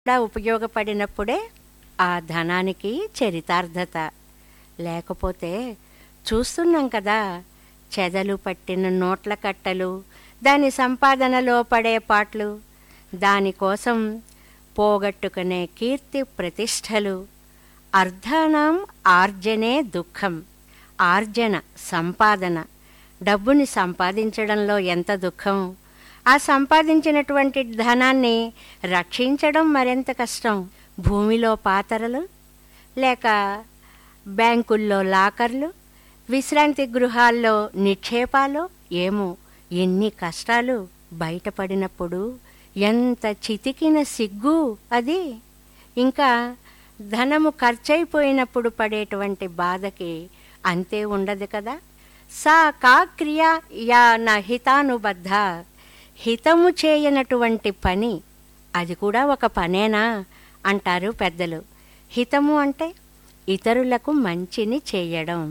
కూడా ఉపయోగపడినప్పుడే ఆ ధనానికి చరితార్థత లేకపోతే చూస్తున్నాం కదా చెదలు పట్టిన నోట్ల కట్టలు దాని సంపాదనలో పడే పాటలు దానికోసం పోగొట్టుకునే కీర్తి ప్రతిష్టలు అర్ధానం ఆర్జనే దుఃఖం ఆర్జన సంపాదన డబ్బుని సంపాదించడంలో ఎంత దుఃఖం ఆ సంపాదించినటువంటి ధనాన్ని రక్షించడం మరింత కష్టం భూమిలో పాతరలు లేక బ్యాంకుల్లో లాకర్లు విశ్రాంతి గృహాల్లో నిక్షేపాలు ఏమో ఎన్ని కష్టాలు బయటపడినప్పుడు ఎంత చితికిన సిగ్గు అది ఇంకా ధనము ఖర్చయిపోయినప్పుడు పడేటువంటి బాధకి అంతే ఉండదు కదా సా కా క్రియ యా నా హితానుబద్ధ హితము చేయనటువంటి పని అది కూడా ఒక పనేనా అంటారు పెద్దలు హితము అంటే ఇతరులకు మంచిని చేయడం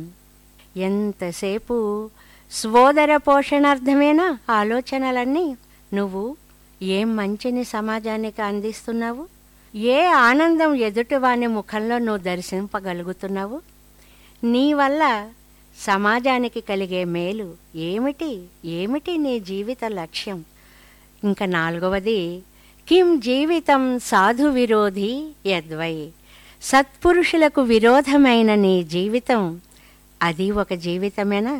ఎంతసేపు స్వోదర పోషణార్థమేనా ఆలోచనలన్నీ నువ్వు ఏం మంచిని సమాజానికి అందిస్తున్నావు ఏ ఆనందం ఎదుటివాని ముఖంలో నువ్వు దర్శింపగలుగుతున్నావు నీ వల్ల సమాజానికి కలిగే మేలు ఏమిటి ఏమిటి నీ జీవిత లక్ష్యం ఇంకా నాలుగవది కిం జీవితం సాధు విరోధి యద్వై సత్పురుషులకు విరోధమైన నీ జీవితం అది ఒక జీవితమేనా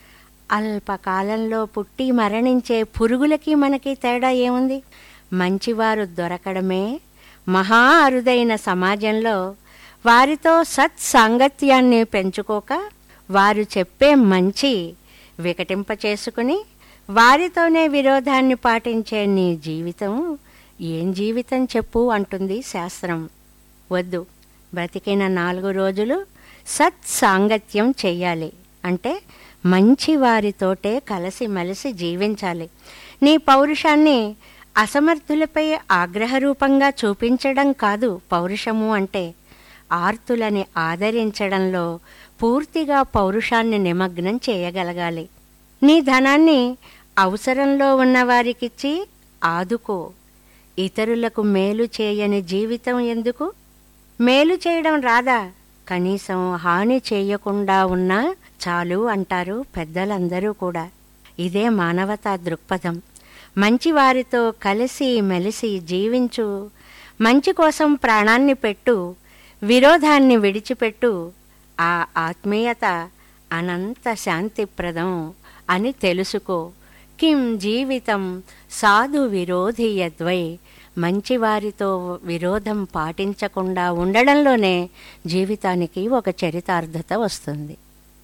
అల్పకాలంలో పుట్టి మరణించే పురుగులకి మనకి తేడా ఏముంది మంచివారు దొరకడమే మహా అరుదైన సమాజంలో వారితో సత్సాంగత్యాన్ని పెంచుకోక వారు చెప్పే మంచి వికటింప చేసుకుని వారితోనే విరోధాన్ని పాటించే నీ జీవితం ఏం జీవితం చెప్పు అంటుంది శాస్త్రం వద్దు బ్రతికిన నాలుగు రోజులు సత్సాంగత్యం చెయ్యాలి అంటే మంచి వారితోటే కలిసిమెలిసి జీవించాలి నీ పౌరుషాన్ని అసమర్థులపై ఆగ్రహరూపంగా చూపించడం కాదు పౌరుషము అంటే ఆర్తులని ఆదరించడంలో పూర్తిగా పౌరుషాన్ని నిమగ్నం చేయగలగాలి నీ ధనాన్ని అవసరంలో ఉన్నవారికిచ్చి ఆదుకో ఇతరులకు మేలు చేయని జీవితం ఎందుకు మేలు చేయడం రాదా కనీసం హాని చేయకుండా ఉన్నా చాలు అంటారు పెద్దలందరూ కూడా ఇదే మానవతా దృక్పథం మంచివారితో కలిసి మెలిసి జీవించు మంచి కోసం ప్రాణాన్ని పెట్టు విరోధాన్ని విడిచిపెట్టు ఆ ఆత్మీయత అనంత శాంతిప్రదం అని తెలుసుకో కిం జీవితం సాధు విరోధి యద్వై మంచివారితో విరోధం పాటించకుండా ఉండడంలోనే జీవితానికి ఒక చరితార్థత వస్తుంది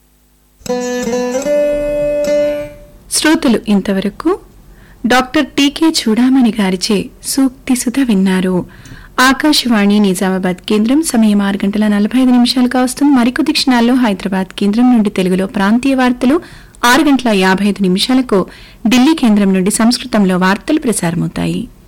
శ్రోతలు ఇంతవరకు డాక్టర్ టీకే చూడామణి గారిచే సూక్తి సుధ విన్నారు ఆకాశవాణి నిజామాబాద్ కేంద్రం సమయం ఆరు గంటల నలభై ఐదు నిమిషాలుగా వస్తుంది మరికొద్ది క్షణాల్లో హైదరాబాద్ కేంద్రం నుండి తెలుగులో ప్రాంతీయ వార్తలు ఆరు గంటల యాభై ఐదు నిమిషాలకు ఢిల్లీ కేంద్రం నుండి సంస్కృతంలో వార్తలు ప్రసారమవుతాయి